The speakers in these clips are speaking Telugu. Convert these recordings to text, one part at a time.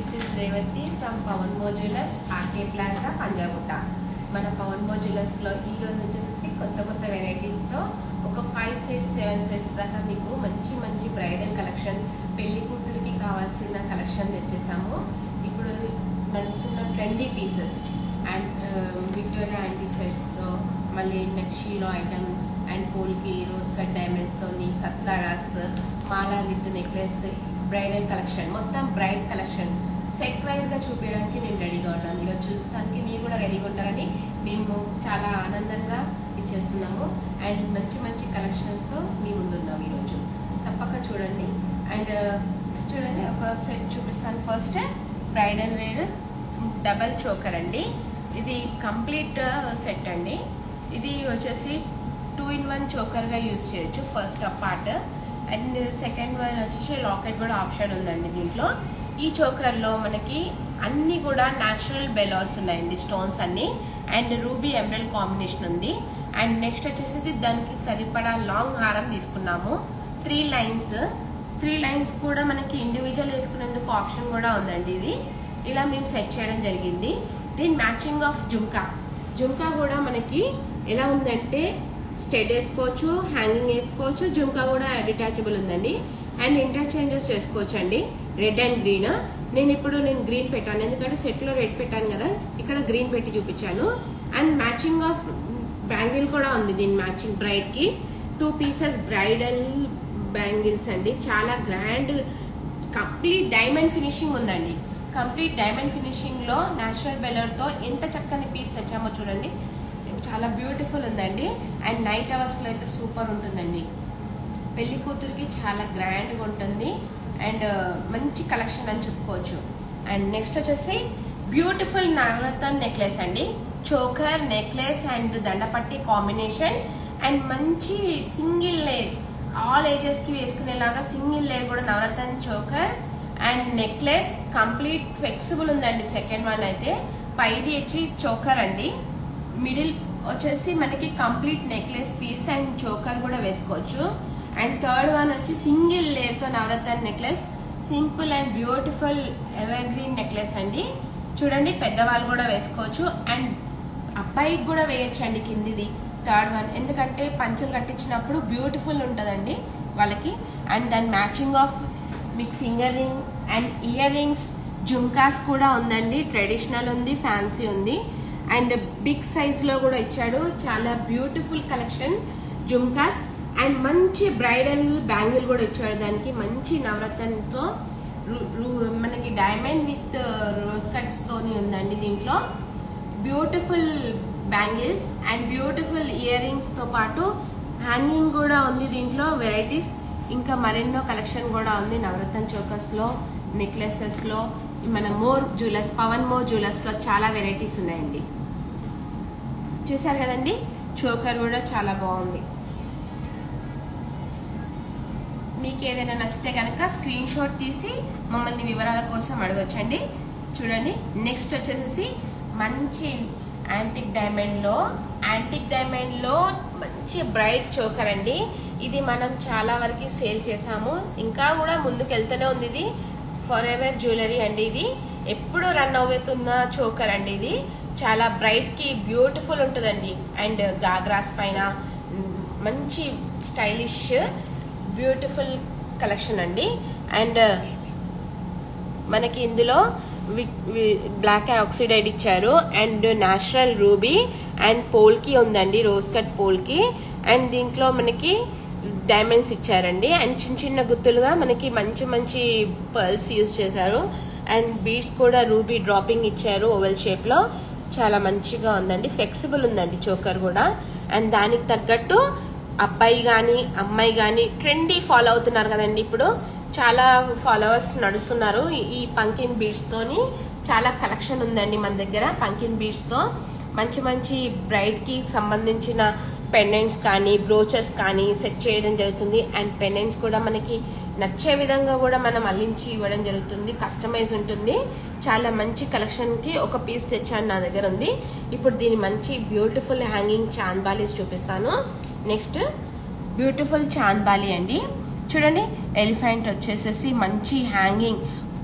this is Revathi from Pavan మోజులస్ ఆర్కే ప్లాజా పంజాగుట్ట మన పవన్ మోజులస్లో ఈ రోజు వచ్చేసి కొత్త కొత్త వెరైటీస్తో ఒక ఫైవ్ సెట్స్ సెవెన్ సెట్స్ దాకా మీకు మంచి మంచి బ్రైడల్ కలెక్షన్ పెళ్లి కూతురికి కావాల్సిన కలెక్షన్ తెచ్చేసాము ఇప్పుడు నడుస్తున్న trendy pieces and Victoria antique సెట్స్తో మళ్ళీ నక్షీలో item and polki rose cut డైమండ్స్తోని సత్లాడాస్ మాలా విత్ నెక్లెస్ బ్రైడల్ కలెక్షన్ మొత్తం బ్రైడ్ కలెక్షన్ సెట్ వైజ్గా చూపించడానికి మేము రెడీగా ఉన్నాం ఈరోజు చూస్తానికి మీరు కూడా రెడీగా ఉంటారని మేము చాలా ఆనందంగా ఇచ్చేస్తున్నాము అండ్ మంచి మంచి కలెక్షన్స్తో మీ ముందున్నాం ఈరోజు తప్పక చూడండి అండ్ చూడండి ఒక సెట్ చూపిస్తాను first bridal wear double choker అండి ఇది కంప్లీట్ సెట్ అండి ఇది వచ్చేసి టూ ఇన్ వన్ చోకర్గా యూజ్ చేయొచ్చు first part and second one వచ్చేసి లాకెట్ కూడా ఆప్షన్ ఉందండి దీంట్లో ఈ చోకర్లో మనకి అన్నీ కూడా న్యాచురల్ బెలాస్ ఉన్నాయండి స్టోన్స్ అన్ని అండ్ రూబీ ఎమరల్ కాంబినేషన్ ఉంది అండ్ నెక్స్ట్ వచ్చేసి దానికి సరిపడా లాంగ్ హారం తీసుకున్నాము త్రీ లైన్స్ త్రీ లైన్స్ కూడా మనకి ఇండివిజువల్ వేసుకునేందుకు ఆప్షన్ కూడా ఉందండి ఇది ఇలా మేము సెట్ చేయడం జరిగింది దీని మ్యాచింగ్ ఆఫ్ జుంకా జుంకా కూడా మనకి ఎలా ఉందంటే స్టెడ్ వేసుకోవచ్చు హ్యాంగింగ్ వేసుకోవచ్చు జుంకా కూడా డిటాచబుల్ ఉందండి అండ్ ఇంటర్చేంజెస్ చేసుకోవచ్చు అండి రెడ్ అండ్ గ్రీన్ నేను ఇప్పుడు నేను గ్రీన్ పెట్టాను ఎందుకంటే సెట్లో రెడ్ పెట్టాను కదా ఇక్కడ గ్రీన్ పెట్టి చూపించాను అండ్ మ్యాచింగ్ ఆఫ్ బ్యాంగిల్ కూడా ఉంది దీని మ్యాచింగ్ బ్రైడ్ కి టూ పీసెస్ బ్రైడల్ బ్యాంగిల్స్ అండి చాలా గ్రాండ్ కంప్లీట్ డైమండ్ ఫినిషింగ్ ఉందండి కంప్లీట్ డైమండ్ ఫినిషింగ్ లో న్యాచురల్ బెలర్ తో ఎంత చక్కని పీస్ తెచ్చామో చూడండి చాలా బ్యూటిఫుల్ ఉందండి అండ్ నైట్ అవర్స్ లో అయితే సూపర్ ఉంటుందండి పెళ్లి కూతురికి చాలా గ్రాండ్గా ఉంటుంది అండ్ మంచి కలెక్షన్ అని చెప్పుకోవచ్చు అండ్ నెక్స్ట్ వచ్చేసి బ్యూటిఫుల్ నవరత్న నెక్లెస్ అండి చోకర్ నెక్లెస్ అండ్ దండపట్టి కాంబినేషన్ అండ్ మంచి సింగిల్ లేయర్ ఆల్ ఏజెస్ కి వేసుకునేలాగా సింగిల్ లేయర్ కూడా navaratna choker and necklace complete flexible ఉందండి సెకండ్ వన్ అయితే పైది వచ్చి చోకర్ అండి మిడిల్ వచ్చేసి మనకి complete necklace piece and choker కూడా వేసుకోవచ్చు అండ్ థర్డ్ వన్ వచ్చి సింగిల్ లేయర్ తో navaratna necklace simple and beautiful evergreen necklace అండి చూడండి పెద్దవాళ్ళు కూడా వేసుకోవచ్చు అండ్ అబ్బాయికి కూడా వేయొచ్చండి కిందిది థర్డ్ వన్ ఎందుకంటే పంచలు కట్టించినప్పుడు బ్యూటిఫుల్ ఉంటుందండి వాళ్ళకి అండ్ దాని మ్యాచింగ్ ఆఫ్ మీకు finger ring and ear rings jhumkas కూడా ఉందండి ట్రెడిషనల్ ఉంది ఫ్యాన్సీ ఉంది అండ్ బిగ్ సైజ్ లో కూడా ఇచ్చాడు చాలా బ్యూటిఫుల్ కలెక్షన్ జుమ్కాస్ అండ్ మంచి బ్రైడల్ బ్యాంగిల్ కూడా ఇచ్చాడు దానికి మంచి నవరత్నంతో మనకి డైమండ్ విత్ రోజ్ కట్స్ తోని ఉందండి దీంట్లో beautiful bangles and beautiful ear rings తో పాటు హ్యాంగింగ్ కూడా ఉంది దీంట్లో వెరైటీస్ ఇంకా మరెన్నో కలెక్షన్ కూడా ఉంది నవరత్న చోకర్స్ లో నెక్లెసెస్ లో మన more jewellers Pavan more jewellers లో చాలా వెరైటీస్ ఉన్నాయండి చూసారు కదండి చోకర్ కూడా చాలా బాగుంది మీకు ఏదైనా నచ్చితే కనుక స్క్రీన్ షాట్ తీసి మమ్మల్ని వివరాల కోసం అడగొచ్చండి చూడండి నెక్స్ట్ వచ్చేసి మంచి యాంటిక్ డైమండ్ లో యాంటిక్ డైమండ్ లో మంచి బ్రైట్ చోకర్ అండి ఇది మనం చాలా వరకు సేల్ చేసాము ఇంకా కూడా ముందుకు వెళ్తూనే ఉంది ఇది ఫర్ ఎవర్ జ్యువెలరీ అండి ఇది ఎప్పుడు రన్ అవుతున్న చోకర్ అండి ఇది చాలా బ్రైట్ కి బ్యూటిఫుల్ ఉంటుందండి అండ్ గాగ్రాస్ పైన మంచి స్టైలిష్ బ్యూటిఫుల్ కలెక్షన్ అండి అండ్ మనకి ఇందులో బ్లాక్ ఆక్సిడైడ్ ఇచ్చారు and natural ruby and polki ఉందండి రోజ్ కట్ పోల్కి అండ్ దీంట్లో మనకి డైమండ్స్ ఇచ్చారండి అండ్ చిన్న చిన్న గుత్తులుగా మనకి మంచి మంచి పర్ల్స్ యూజ్ చేశారు అండ్ బీడ్స్ కూడా రూబీ డ్రాపింగ్ ఇచ్చారు ఓవెల్ షేప్ లో చాలా మంచిగా ఉందండి ఫ్లెక్సిబుల్ ఉందండి చోకర్ కూడా అండ్ దానికి తగ్గట్టు అబ్బాయి కానీ అమ్మాయి కానీ ట్రెండీ ఫాలో అవుతున్నారు కదండి ఇప్పుడు చాలా ఫాలోవర్స్ నడుస్తున్నారు ఈ పంకిన్ బీడ్స్ తోని చాలా కలెక్షన్ ఉందండి మన దగ్గర పంకిన్ బీడ్స్ తో మంచి మంచి బ్రైడ్ కి సంబంధించిన పెండెంట్స్ కానీ బ్రోచెస్ కానీ సెట్ చేయడం జరుగుతుంది అండ్ పెండెంట్స్ కూడా మనకి నచ్చే విధంగా కూడా మనం అల్లించి ఇవ్వడం జరుగుతుంది కస్టమైజ్ ఉంటుంది చాలా మంచి కలెక్షన్ కి ఒక పీస్ తెచ్చాను నా దగ్గర ఉంది ఇప్పుడు దీని మంచి బ్యూటిఫుల్ హ్యాంగింగ్ చాంద్బాలీస్ చూపిస్తాను నెక్స్ట్ బ్యూటిఫుల్ చాంద్బాలి అండి చూడండి ఎలిఫెంట్ వచ్చేసేసి మంచి హ్యాంగింగ్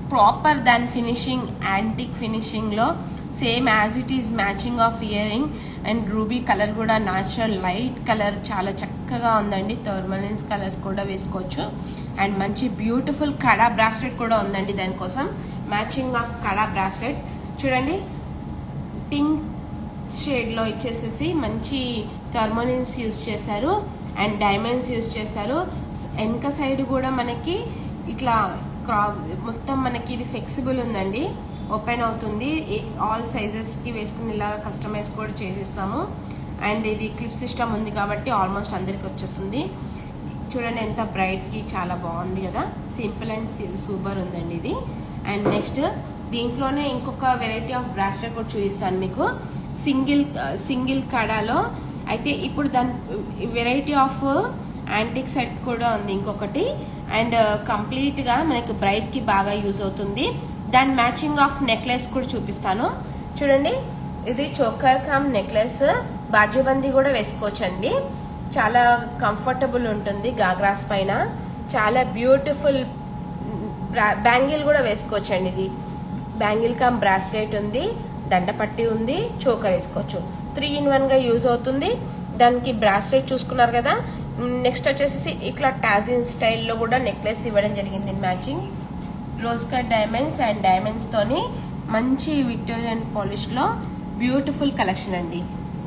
ప్రాపర్ దాని ఫినిషింగ్ యాంటిక్ ఫినిషింగ్లో same as it is matching of earring and ruby colour కూడా న్యాచురల్ లైట్ కలర్ చాలా చక్కగా ఉందండి థర్మలిన్స్ కలర్స్ కూడా వేసుకోవచ్చు అండ్ మంచి బ్యూటిఫుల్ కడా బ్రాస్లెట్ కూడా ఉందండి దానికోసం మ్యాచింగ్ ఆఫ్ కడా బ్రాస్లెట్ చూడండి పింక్ షేడ్లో ఇచ్చేసేసి మంచి థర్మోలిన్స్ యూజ్ చేశారు అండ్ డైమండ్స్ యూజ్ చేశారు వెనక సైడ్ కూడా మనకి ఇట్లా క్రా మొత్తం మనకి ఇది ఫ్లెక్సిబుల్ ఉందండి ఓపెన్ అవుతుంది ఆల్ సైజెస్కి వేసుకునేలాగా కస్టమైజ్ కూడా చేసేస్తాము అండ్ ఇది క్లిప్ సిస్టమ్ ఉంది కాబట్టి ఆల్మోస్ట్ అందరికి వచ్చేస్తుంది చూడండి ఎంత బ్రైట్కి చాలా బాగుంది కదా సింపుల్ అండ్ సూపర్ ఉందండి ఇది అండ్ నెక్స్ట్ దీంట్లోనే ఇంకొక వెరైటీ ఆఫ్ బ్రాస్లెట్ కూడా చూపిస్తాను మీకు సింగిల్ సింగిల్ కడాలో అయితే ఇప్పుడు దాని వెరైటీ ఆఫ్ యాంటిక్ సెట్ కూడా ఉంది ఇంకొకటి అండ్ కంప్లీట్గా మనకి బ్రైట్కి బాగా యూజ్ అవుతుంది దాని మ్యాచింగ్ ఆఫ్ నెక్లెస్ కూడా చూపిస్తాను చూడండి ఇది చోకర్ కామ్ నెక్లెస్ బాజుబందీ కూడా వేసుకోవచ్చండి చాలా కంఫర్టబుల్ ఉంటుంది గాగ్రాస్ పైన చాలా బ్యూటిఫుల్ బ్యాంగిల్ కూడా వేసుకోవచ్చండి ఇది బ్యాంగిల్ కమ్ బ్రాస్లెట్ ఉంది దండపట్టి ఉంది చోకర్ వేసుకోవచ్చు త్రీ ఇన్ వన్ గా యూజ్ అవుతుంది దానికి బ్రాస్లెట్ చూసుకున్నారు కదా నెక్స్ట్ వచ్చేసి ఇట్లా టాజిన్ స్టైల్లో కూడా నెక్లెస్ ఇవ్వడం జరిగింది matching rose cut diamonds and diamonds తోని మంచి విక్టోరియన్ పాలిష్ లో బ్యూటిఫుల్ కలెక్షన్ అండి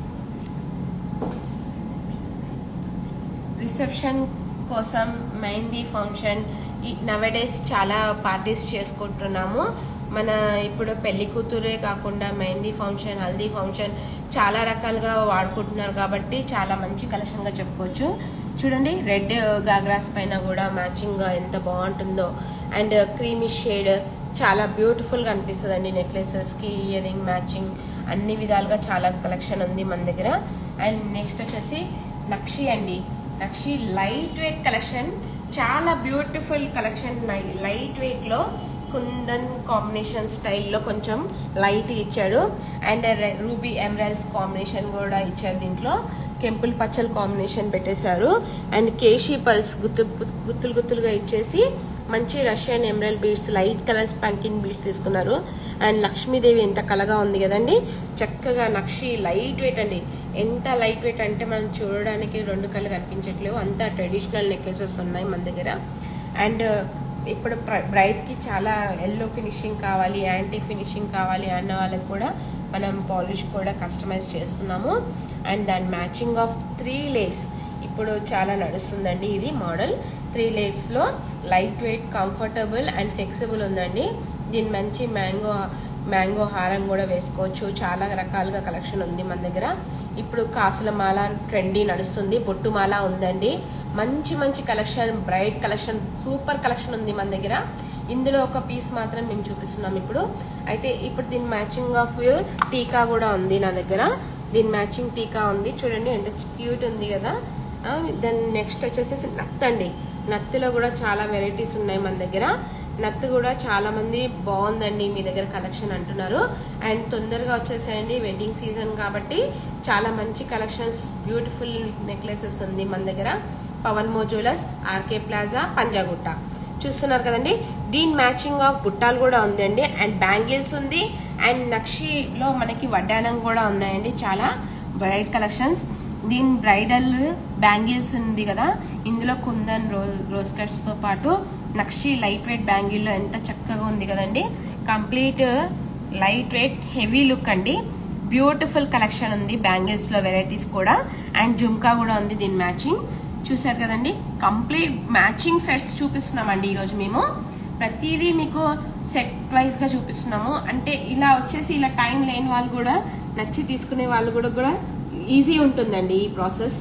రిసెప్షన్ కోసం మెహందీ ఫంక్షన్ ఈ నవడేస్ చాలా పార్టీస్ చేసుకుంటున్నాము మన ఇప్పుడు పెళ్లి కూతురే కాకుండా మెహందీ ఫంక్షన్ హల్దీ ఫంక్షన్ చాలా రకాలుగా వాడుకుంటున్నారు కాబట్టి చాలా మంచి కలెక్షన్గా చెప్పుకోవచ్చు చూడండి రెడ్ గాగ్రాస్ పైన కూడా మ్యాచింగ్గా ఎంత బాగుంటుందో అండ్ క్రీమీ షేడ్ చాలా బ్యూటిఫుల్గా అనిపిస్తుంది అండి నెక్లెసెస్కి ఇయర్ రింగ్ మ్యాచింగ్ అన్ని విధాలుగా చాలా కలెక్షన్ ఉంది మన దగ్గర అండ్ నెక్స్ట్ వచ్చేసి నక్షి అండి నక్షి లైట్ వెయిట్ కలెక్షన్ చాలా బ్యూటిఫుల్ కలెక్షన్ లైట్ వెయిట్ లో కుందన్ కాంబినేషన్ స్టైల్లో కొంచెం లైట్ ఇచ్చాడు అండ్ రూబీ ఎమరాల్స్ కాంబినేషన్ కూడా ఇచ్చారు దీంట్లో కెంపుల్ పచ్చల్ కాంబినేషన్ పెట్టేశారు అండ్ కేషీ పల్స్ గుత్తు గుత్తులు గుత్తులుగా ఇచ్చేసి మంచి Russian emerald beads light colours pumpkin beads తీసుకున్నారు అండ్ లక్ష్మీదేవి ఎంత కలగా ఉంది కదండి చక్కగా నక్షి లైట్ వెయిట్ అండి ఎంత లైట్ వెయిట్ అంటే మనం చూడడానికి రెండు కళ్ళు కనిపించట్లేవు అంత ట్రెడిషనల్ నెక్లెసెస్ ఉన్నాయి మన దగ్గర అండ్ ఇప్పుడు బ్రైట్కి చాలా ఎల్లో ఫినిషింగ్ కావాలి యాంటీ ఫినిషింగ్ కావాలి అన్న వాళ్ళకి కూడా మనం పాలిష్ కూడా కస్టమైజ్ చేస్తున్నాము అండ్ దాని మ్యాచింగ్ ఆఫ్ త్రీ లేస్ ఇప్పుడు చాలా నడుస్తుందండి ఇది మోడల్ త్రీ లేస్లో light weight comfortable and flexible ఉందండి దీని మంచి మ్యాంగో మ్యాంగో హారం కూడా వేసుకోవచ్చు చాలా రకాలుగా కలెక్షన్ ఉంది మన దగ్గర ఇప్పుడు కాసుల మాల ట్రెండీ నడుస్తుంది బొట్టు మాల ఉందండి మంచి మంచి collection bright collection super collection ఉంది మన దగ్గర ఇందులో ఒక పీస్ మాత్రం మేము చూపిస్తున్నాం ఇప్పుడు అయితే ఇప్పుడు దీని మ్యాచింగ్ ఆఫ్ టీకా కూడా ఉంది నా దగ్గర దీని మ్యాచింగ్ టీకా ఉంది చూడండి ఎంత క్యూట్ ఉంది కదా దెన్ నెక్స్ట్ వచ్చేసి నత్ అండి నత్తులో కూడా చాలా వెరైటీస్ ఉన్నాయి మన దగ్గర నత్తు కూడా చాలా మంది బాగుందండి మీ దగ్గర కలెక్షన్ అంటున్నారు అండ్ తొందరగా వచ్చేసేయండి వెడ్డింగ్ సీజన్ కాబట్టి చాలా మంచి కలెక్షన్స్ బ్యూటిఫుల్ నెక్లెసెస్ ఉంది మన దగ్గర పవన్ మోజులస్ ఆర్కే ప్లాజా పంజాగుట్ట చూస్తున్నారు కదండి దీని మ్యాచింగ్ ఆఫ్ బుట్టాలు కూడా ఉందండి అండ్ బ్యాంగిల్స్ ఉంది అండ్ నక్షిలో మనకి వడ్డానం కూడా ఉన్నాయండి చాలా బ్రైట్ కలెక్షన్స్ దీని బ్రైడల్ బ్యాంగిల్స్ ఉంది కదా ఇందులో కుందన్ రో రోజ్ కట్స్ తో పాటు నక్షి లైట్ వెయిట్ బ్యాంగిల్లో ఎంత చక్కగా ఉంది కదండి complete light weight heavy look అండి బ్యూటిఫుల్ కలెక్షన్ ఉంది బ్యాంగిల్స్ లో వెరైటీస్ కూడా అండ్ జుమ్కా కూడా ఉంది దీని మ్యాచింగ్ చూసారు కదండి కంప్లీట్ మ్యాచింగ్ సెట్స్ చూపిస్తున్నామండి ఈరోజు మేము ప్రతిదీ మీకు సెట్ వైజ్ గా చూపిస్తున్నాము అంటే ఇలా వచ్చేసి ఇలా టైం లేని వాళ్ళు కూడా నచ్చి తీసుకునే వాళ్ళు కూడా కూడా ఈజీ ఉంటుందండి ఈ ప్రాసెస్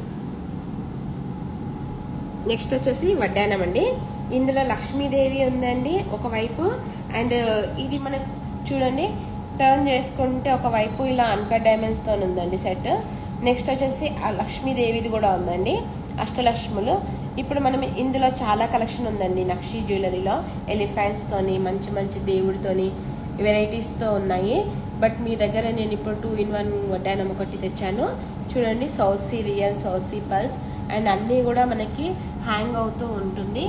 నెక్స్ట్ వచ్చేసి వడ్డానం అండి ఇందులో లక్ష్మీదేవి ఉందండి ఒకవైపు అండ్ ఇది మనకు చూడండి టర్న్ చేసుకుంటే ఒకవైపు ఇలా అన్కట్ డైమండ్స్ తో ఉందండి సెట్ నెక్స్ట్ వచ్చేసి ఆ లక్ష్మీదేవిది కూడా ఉందండి అష్టలక్ష్ములు ఇప్పుడు మనం ఇందులో చాలా కలెక్షన్ ఉందండి నక్షి జ్యువెలరీలో ఎలిఫెంట్స్ తోని మంచి మంచి దేవుడితోని వెరైటీస్ తో ఉన్నాయి బట్ మీ దగ్గర నేను ఇప్పుడు టూ ఇన్ వన్ వడ్డానం ఒకటి తెచ్చాను చూడండి సౌసీ రియల్ సౌసీ పల్స్ అండ్ అన్నీ కూడా మనకి హ్యాంగ్ అవుతూ ఉంటుంది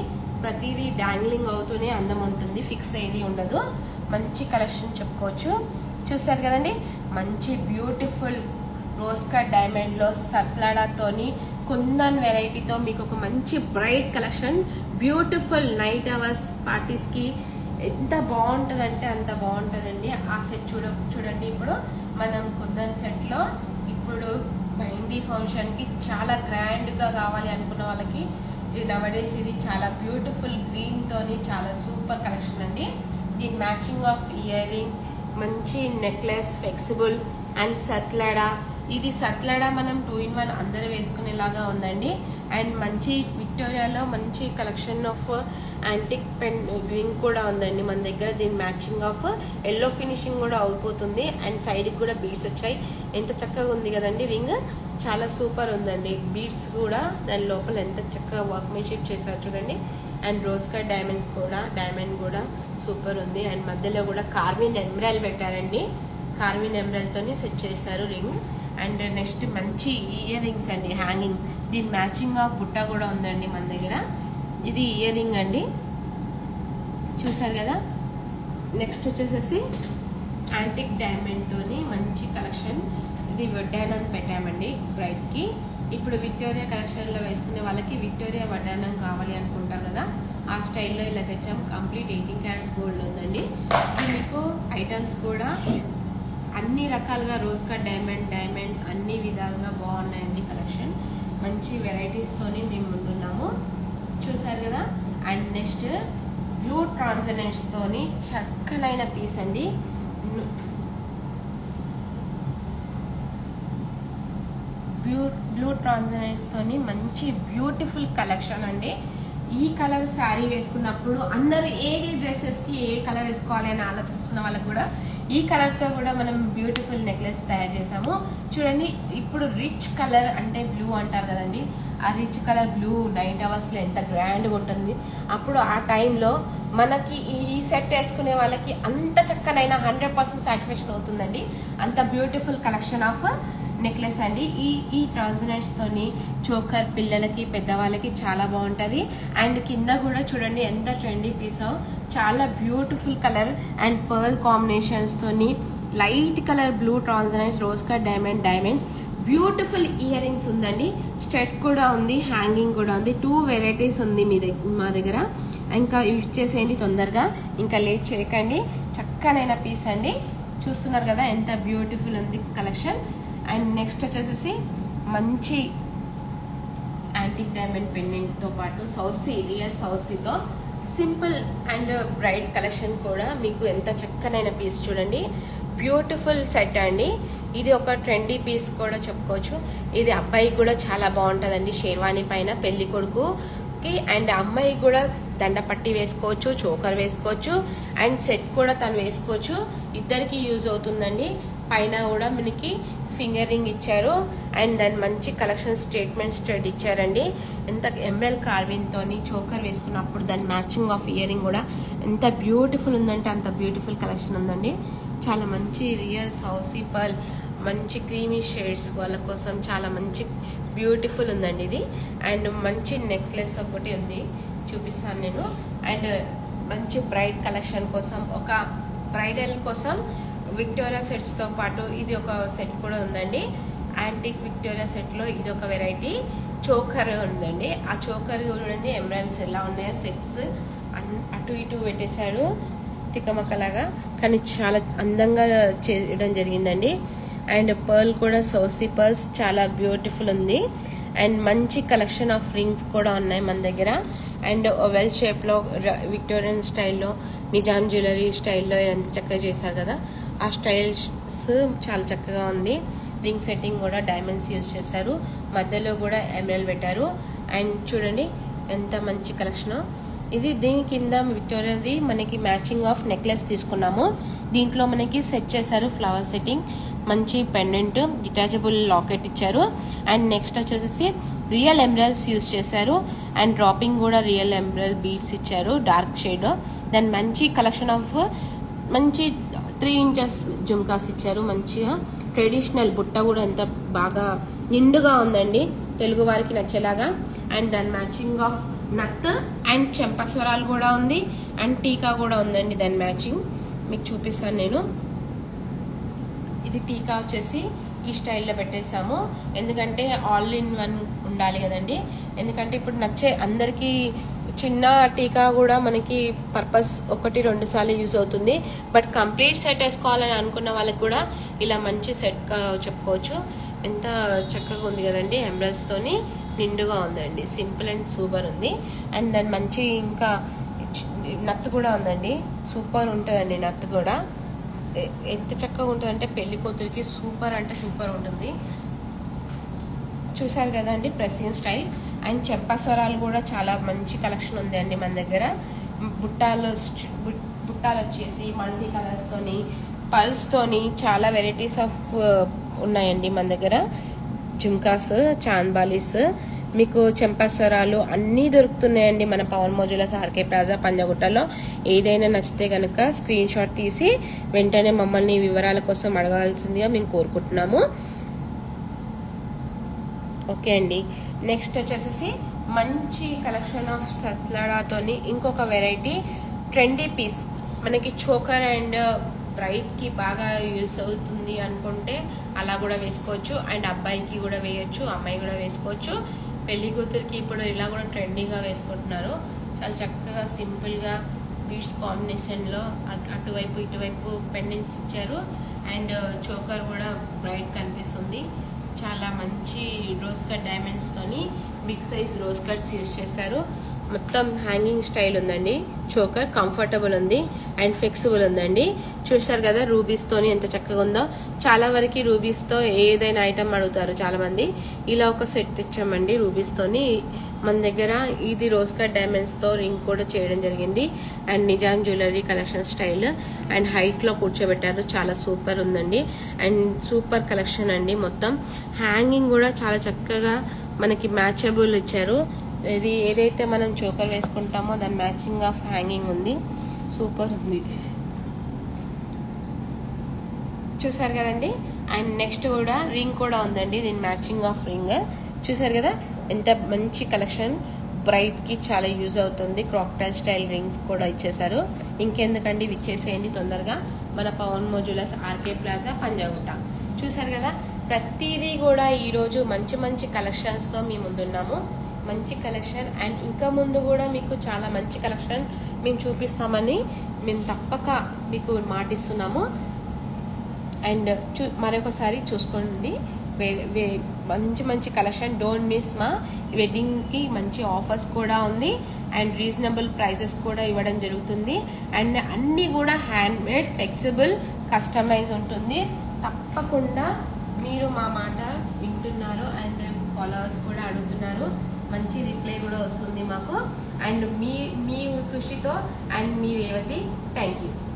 ప్రతిదీ డాంగ్లింగ్ అవుతూనే అందం ఉంటుంది ఫిక్స్ అయ్యేది ఉండదు మంచి కలెక్షన్ చెప్పుకోవచ్చు చూసారు కదండి మంచి బ్యూటిఫుల్ రోజ్ కట్ డైమండ్లో సత్లాడాతోని కుందన్ వెరైటీతో మీకు ఒక మంచి bright collection beautiful night hours పార్టీస్కి ఎంత బాగుంటుందంటే అంత బాగుంటుందండి ఆ సెట్ చూడ చూడండి ఇప్పుడు మనం కుందన్ సెట్లో ఇప్పుడు మెహందీ ఫంక్షన్కి చాలా గ్రాండ్గా కావాలి అనుకున్న వాళ్ళకి నవడేస్ ఇది చాలా బ్యూటిఫుల్ గ్రీన్తోని చాలా సూపర్ కలెక్షన్ అండి దీని మ్యాచింగ్ ఆఫ్ ఇయర్ రింగ్ మంచి నెక్లెస్ ఫ్లెక్సిబుల్ అండ్ సత్లాడా ఇది సత్లాడా మనం టూ ఇన్ వన్ అందరూ వేసుకునేలాగా ఉందండి అండ్ మంచి విక్టోరియాలో మంచి కలెక్షన్ ఆఫ్ యాంటిక్ పెన్ రింగ్ కూడా ఉందండి మన దగ్గర దీని మ్యాచింగ్ ఆఫ్ ఎల్లో ఫినిషింగ్ కూడా అయిపోతుంది అండ్ సైడ్కి కూడా బీడ్స్ వచ్చాయి ఎంత చక్కగా ఉంది కదండి రింగ్ చాలా సూపర్ ఉందండి బీడ్స్ కూడా దాని లోపల ఎంత చక్కగా వర్క్మెన్షిప్ చేశారు చూడండి అండ్ రోజ్ కట్ డైమండ్స్ కూడా డైమండ్ కూడా సూపర్ ఉంది అండ్ మధ్యలో కూడా కార్విన్ ఎమ్రాల్ పెట్టారండి కార్విన్ ఎమ్రాల్తోని సెట్ చేశారు రింగ్ అండ్ నెక్స్ట్ మంచి ఇయర్ రింగ్స్ అండి హ్యాంగింగ్ దీని మ్యాచింగ్ ఆఫ్ బుట్ట కూడా ఉందండి మన దగ్గర ఇది ఇయర్ రింగ్ అండి చూసారు కదా నెక్స్ట్ వచ్చేసేసి యాంటిక్ డైమండ్తోని మంచి కలెక్షన్ ఇది వడ్డానం పెట్టామండి బ్రైట్కి ఇప్పుడు విక్టోరియా కలెక్షన్లో వేసుకునే వాళ్ళకి విక్టోరియా వడ్డానం కావాలి అనుకుంటారు కదా ఆ స్టైల్లో ఇలా తెచ్చాం కంప్లీట్ ఎయిటీన్ క్యారెట్స్ గోల్డ్ ఉందండి ఇది మీకు ఐటమ్స్ కూడా అన్ని రకాలుగా రోజ్ కట్ డైమండ్ డైమండ్ అన్ని విధాలుగా బాగున్నాయండి కలెక్షన్ మంచి వెరైటీస్తోని మేము ముందున్నాము చూసారు కదా అండ్ నెక్స్ట్ బ్లూ ట్రాన్సనెంట్స్తోని చక్కనైన పీస్ అండి బ్లూ బ్లూ ట్రాన్సనెంట్స్తోని మంచి బ్యూటిఫుల్ కలెక్షన్ అండి ఈ కలర్ శారీ వేసుకున్నప్పుడు అందరూ ఏది డ్రెస్సెస్కి ఏ కలర్ వేసుకోవాలి అని ఆలోచిస్తున్న వాళ్ళకి కూడా ఈ కలర్తో కూడా మనం బ్యూటిఫుల్ నెక్లెస్ తయారు చేసాము చూడండి ఇప్పుడు రిచ్ కలర్ అంటే బ్లూ అంటారు కదండి ఆ రిచ్ కలర్ బ్లూ నైట్ అవర్స్లో ఎంత గ్రాండ్గా ఉంటుంది అప్పుడు ఆ టైంలో మనకి ఈ సెట్ వేసుకునే వాళ్ళకి అంత చక్కనైనా హండ్రెడ్ పర్సెంట్ సాటిస్ఫాక్షన్ అవుతుందండి అంత బ్యూటిఫుల్ కలెక్షన్ ఆఫ్ నెక్లెస్ అండి ఈ ఈ ట్రాన్స్నెట్స్ తోని చోకర్ పిల్లలకి పెద్దవాళ్ళకి చాలా బాగుంటుంది అండ్ కింద కూడా చూడండి ఎంత ట్రెండీ పీస్ చాలా beautiful colour and pearl combinations తోని లైట్ కలర్ బ్లూ ట్రాన్స్నెట్స్ rose cut diamond diamond beautiful ear rings ఉందండి స్ట్రెట్ కూడా ఉంది హ్యాంగింగ్ కూడా ఉంది టూ వెరైటీస్ ఉంది మీ దగ్గర మా దగ్గర ఇంకా ఇచ్చేసేయండి తొందరగా ఇంకా లేట్ చేయకండి చక్కనైన పీస్ అండి చూస్తున్నారు కదా ఎంత బ్యూటిఫుల్ ఉంది కలెక్షన్ అండ్ నెక్స్ట్ వచ్చేసేసి మంచి యాంటిక్ డైమండ్ పెండెంట్తో పాటు సౌసీ రియల్ సౌసీతో సింపుల్ అండ్ బ్రైట్ కలెక్షన్ కూడా మీకు ఎంత చక్కనైన పీస్ చూడండి బ్యూటిఫుల్ సెట్ అండి ఇది ఒక ట్రెండీ పీస్ కూడా చెప్పుకోవచ్చు ఇది అబ్బాయి కూడా చాలా బాగుంటుందండి షేర్వాణి పైన పెళ్లి కొడుకుకి అండ్ అమ్మాయి కూడా దండ పట్టి వేసుకోవచ్చు చోకర్ వేసుకోవచ్చు అండ్ సెట్ కూడా తను వేసుకోవచ్చు ఇద్దరికి యూజ్ అవుతుందండి పైన కూడా మనకి ఫింగర్ రింగ్ ఇచ్చారు అండ్ దాని మంచి కలెక్షన్ స్టేట్మెంట్ స్టడ్ ఇచ్చారండి ఎంత ఎమరల్ కార్విన్తోని చోకర్ వేసుకున్నప్పుడు దాని మ్యాచింగ్ ఆఫ్ ఇయర్ రింగ్ కూడా ఎంత బ్యూటిఫుల్ ఉందంటే అంత బ్యూటిఫుల్ కలెక్షన్ ఉందండి చాలా మంచి రియల్ సౌసీ పర్ల్ మంచి క్రీమీ షేడ్స్ వాళ్ళ కోసం చాలా మంచి బ్యూటిఫుల్ ఉందండి ఇది అండ్ మంచి నెక్లెస్ ఒకటి ఉంది చూపిస్తాను నేను అండ్ మంచి బ్రైట్ కలెక్షన్ కోసం ఒక బ్రైడల్ కోసం విక్టోరియా సెట్స్తో పాటు ఇది ఒక సెట్ కూడా ఉందండి యాంటిక్ విక్టోరియా సెట్లో ఇది ఒక వెరైటీ చోకర్ ఉందండి ఆ చోకర్ చూడండి ఎమరాల్స్ ఎలా ఉన్నాయో సెట్స్ అటు ఇటు పెట్టేశాడు తికమకలాగా కానీ చాలా అందంగా చేయడం జరిగిందండి అండ్ పర్ల్ కూడా సోసీ పర్ల్స్ చాలా బ్యూటిఫుల్ ఉంది అండ్ మంచి కలెక్షన్ ఆఫ్ రింగ్స్ కూడా ఉన్నాయి మన దగ్గర అండ్ వెల్ షేప్లో విక్టోరియన్ స్టైల్లో నిజాం జ్యువెలరీ స్టైల్లో ఎంత చక్కగా చేశారు కదా ఆ స్టైల్స్ చాలా చక్కగా ఉంది రింగ్ సెట్టింగ్ కూడా డైమండ్స్ యూజ్ చేశారు మధ్యలో కూడా ఎమరల్ పెట్టారు అండ్ చూడండి ఎంత మంచి కలెక్షన్ ఇది దీని కింద విక్టోరియాది మనకి మ్యాచింగ్ ఆఫ్ నెక్లెస్ తీసుకున్నాము దీంట్లో మనకి సెట్ చేశారు ఫ్లవర్ సెట్టింగ్ మంచి పెండెంట్ డిటాచబుల్ లాకెట్ ఇచ్చారు అండ్ నెక్స్ట్ వచ్చేసి రియల్ ఎమరల్స్ యూజ్ చేశారు అండ్ డ్రాపింగ్ కూడా రియల్ ఎమరల్ బీడ్స్ ఇచ్చారు డార్క్ షేడ్ దాని మంచి కలెక్షన్ ఆఫ్ మంచి త్రీ ఇంచెస్ జుమ్కాస్ ఇచ్చారు మంచిగా ట్రెడిషనల్ బుట్ట కూడా ఎంత బాగా నిండుగా ఉందండి తెలుగు వారికి నచ్చేలాగా అండ్ దాని మ్యాచింగ్ ఆఫ్ నత్ అండ్ చెంపస్వరాలు కూడా ఉంది అండ్ టీకా కూడా ఉందండి దాని మ్యాచింగ్ మీకు చూపిస్తాను నేను ఇది టీకా వచ్చేసి ఈ స్టైల్లో పెట్టేసాము ఎందుకంటే ఆల్ ఇన్ వన్ ఉండాలి కదండి ఎందుకంటే ఇప్పుడు నచ్చే అందరికీ చిన్న టీకా కూడా మనకి పర్పస్ ఒకటి రెండు సార్లు యూజ్ అవుతుంది బట్ కంప్లీట్ సెట్ వేసుకోవాలని అనుకున్న వాళ్ళకి కూడా ఇలా మంచి సెట్ చెప్పుకోవచ్చు ఎంత చక్కగా ఉంది కదండి ఎంబ్రాయిడ్స్ తోని నిండుగా ఉందండి సింపుల్ అండ్ సూపర్ ఉంది అండ్ దాని మంచి ఇంకా నత్తు కూడా ఉందండి సూపర్ ఉంటుందండి నత్తు కూడా ఎ- ఎంత చక్కగా ఉంటుందంటే పెళ్లి కూతురికి సూపర్ అంటే సూపర్ ఉంటుంది చూసారు కదండి ప్రెస్సింగ్ స్టైల్ అండ్ చెంపస్వరాలు కూడా చాలా మంచి కలెక్షన్ ఉంది అండి మన దగ్గర బుట్టాలు స్ట్- బుట్- బుట్టాలు వచ్చేసి మల్టీ కలర్స్తోని పల్స్తోని చాలా వెరైటీస్ ఆఫ్ ఉన్నాయండి మన దగ్గర జుమ్కాస్ చాంద్బాలీస్ మీకు చెంపస్వరాలు అన్నీ దొరుకుతున్నాయండి మన పవన్ మోజులస్ ఆర్కే ప్లాజా పంజగుట్టలో ఏదైనా నచ్చితే కనుక స్క్రీన్ షాట్ తీసి వెంటనే మమ్మల్ని వివరాల కోసం అడగాల్సిందిగా మేము కోరుకుంటున్నాము ఓకే అండి నెక్స్ట్ వచ్చేసేసి మంచి కలెక్షన్ ఆఫ్ సత్లాడాతోని ఇంకొక వెరైటీ ట్రెండీ పీస్ మనకి చోకర్ అండ్ బ్రైట్కి బాగా యూస్ అవుతుంది అనుకుంటే అలా కూడా వేసుకోవచ్చు అండ్ అబ్బాయికి కూడా వేయొచ్చు అమ్మాయి కూడా వేసుకోవచ్చు పెళ్లి కూతురికి ఇప్పుడు ఇలా కూడా ట్రెండీగా వేసుకుంటున్నారు చాలా చక్కగా సింపుల్గా బీడ్స్ కాంబినేషన్లో అటు అటువైపు ఇటువైపు పెండెంట్స్ ఇచ్చారు అండ్ చోకర్ కూడా బ్రైట్ కనిపిస్తుంది చాలా మంచి రోజ్ కట్ డైమండ్స్తోని big size rose cuts use చేశారు మొత్తం హ్యాంగింగ్ స్టైల్ ఉందండి చోకర్ కంఫర్టబుల్ ఉంది అండ్ ఫ్లెక్సిబుల్ ఉందండి చూసారు కదా రూబీస్తోని ఎంత చక్కగా ఉందో చాలా వరకు రూబీస్తో ఏదైనా ఐటమ్ అడుగుతారు చాలా మంది ఇలా ఒక సెట్ తెచ్చామండి రూబీస్తోని మన దగ్గర ఇది రోజ్ కట్ డైమండ్స్తో రింగ్ కూడా చేయడం జరిగింది and Nizam jewellery collection style and హైట్లో కూర్చోబెట్టారు చాలా సూపర్ ఉందండి అండ్ సూపర్ కలెక్షన్ అండి మొత్తం హ్యాంగింగ్ కూడా చాలా చక్కగా మనకి మ్యాచబుల్ ఇచ్చారు ఇది ఏదైతే మనం చోకర్ వేసుకుంటామో దాని మ్యాచింగ్ ఆఫ్ హ్యాంగింగ్ ఉంది సూపర్ ఉంది చూసారు కదండి అండ్ నెక్స్ట్ కూడా రింగ్ కూడా ఉందండి దీని మ్యాచింగ్ ఆఫ్ రింగ్ చూసారు కదా ఎంత మంచి కలెక్షన్ బ్రైట్ కి చాలా యూజ్ అవుతుంది క్రాక్టైల్ స్టైల్ రింగ్స్ కూడా ఇచ్చేసారు ఇంకెందుకండి ఇవి ఇచ్చేసేయండి తొందరగా మన పవన్ మోజులస్ ఆర్కే ప్లాజా పంజాగుట్ట చూసారు కదా ప్రతిదీ కూడా ఈరోజు మంచి మంచి కలెక్షన్స్తో మీ ముందున్నాము మంచి కలెక్షన్ అండ్ ఇంకా ముందు కూడా మీకు చాలా మంచి కలెక్షన్ మేము చూపిస్తామని మేము తప్పక మీకు మాటిస్తున్నాము అండ్ చూ మరొకసారి చూసుకోండి వే- వే- మంచి మంచి కలెక్షన్ డోంట్ మిస్ మా వెడ్డింగ్కి మంచి ఆఫర్స్ కూడా ఉంది అండ్ రీజనబుల్ ప్రైసెస్ కూడా ఇవ్వడం జరుగుతుంది అండ్ అన్నీ కూడా హ్యాండ్ మేడ్ ఫ్లెక్సిబుల్ కస్టమైజ్ ఉంటుంది తప్పకుండా మీరు మా మాట వింటున్నారు అండ్ ఫాలోవర్స్ కూడా అడుగుతున్నారు మంచి రిప్లై కూడా వస్తుంది మాకు అండ్ మీ మీ కృషితో అండ్ మీ రేవతి థ్యాంక్ యూ